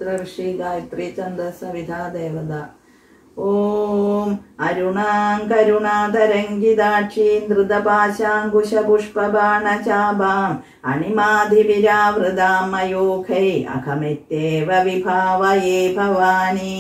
ഋഷി ഗായത്രി ഛന്ദസവിധാ ദേവത ഓം അരുണാം കരുണാതരംഗിതാക്ഷി ധൃതപാശാങ്കുശപുഷ്പബാണചാപാം അണിമാതിവിരാവൃതാം മയൂഖൈ അഹമിത്യേവ വിഭാവയേ ഭവാനി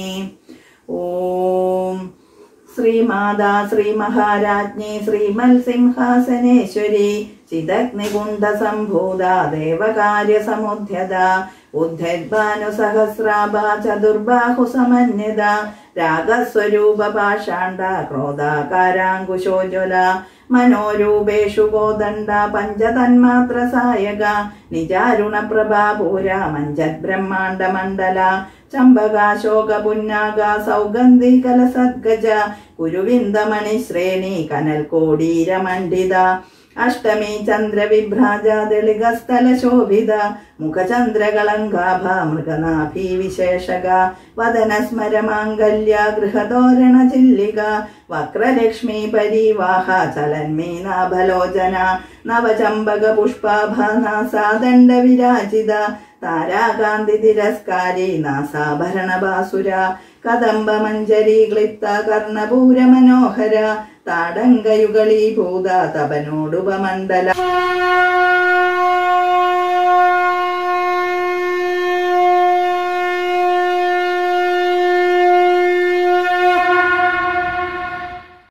ഓം ശ്രീമാതാ ശ്രീമഹാരാജ്ഞി ശ്രീമത്സിംഹാസനേശ്വരി ചിദഗ്നികുണ്ഡസംഭൂത ദേവകാര്യസമുദ്ധ്യത ഉദ്ധദ്ഭാനുസഹസ്രാഭ ചതുർബാഹുസമന്യത രാഗസ്വരൂപ പാഷാണ്ഡ ക്രോധാകാരാങ്കുശോജ്വല മനോരൂപേഷു കോദണ്ഡ പഞ്ചതന്മാത്ര സായക നിജാരുണപ്രഭാപൂര മഞ്ജത് ബ്രഹ്മാണ്ഡ മണ്ഡല ചമ്പകാശോക പുന്നാക സൗഗന്ധികല സദ്ഗജ കുരുവിന്ദമണി ശ്രേണി കനൽ കോടീരമണ്ഡിത അഷ്ടമി ചന്ദ്രവിഭ്രാജ ദളികസ്ഥല ശോഭിത മുഖചന്ദ്രകളങ്കാഭ മൃഗനാഭി വിശേഷക വദന സ്മരമാംഗല്യ ഗൃഹതോരണ ചില്ലിക വക്രലക്ഷ്മി പരിവാഹ ചലന്മീനാഭലോചന നവചമ്പക പുഷ്പാഭ നാസാദണ്ഡ വിരാജിത താരാകാന്തി തിരസ്കാരി നാസാഭരണ ബാസുര കദംബ മഞ്ജരി ക്ലിപ്ത കർണപൂര മനോഹര താടങ്കയുകളീഭൂത തപനോടുപമണ്ഡല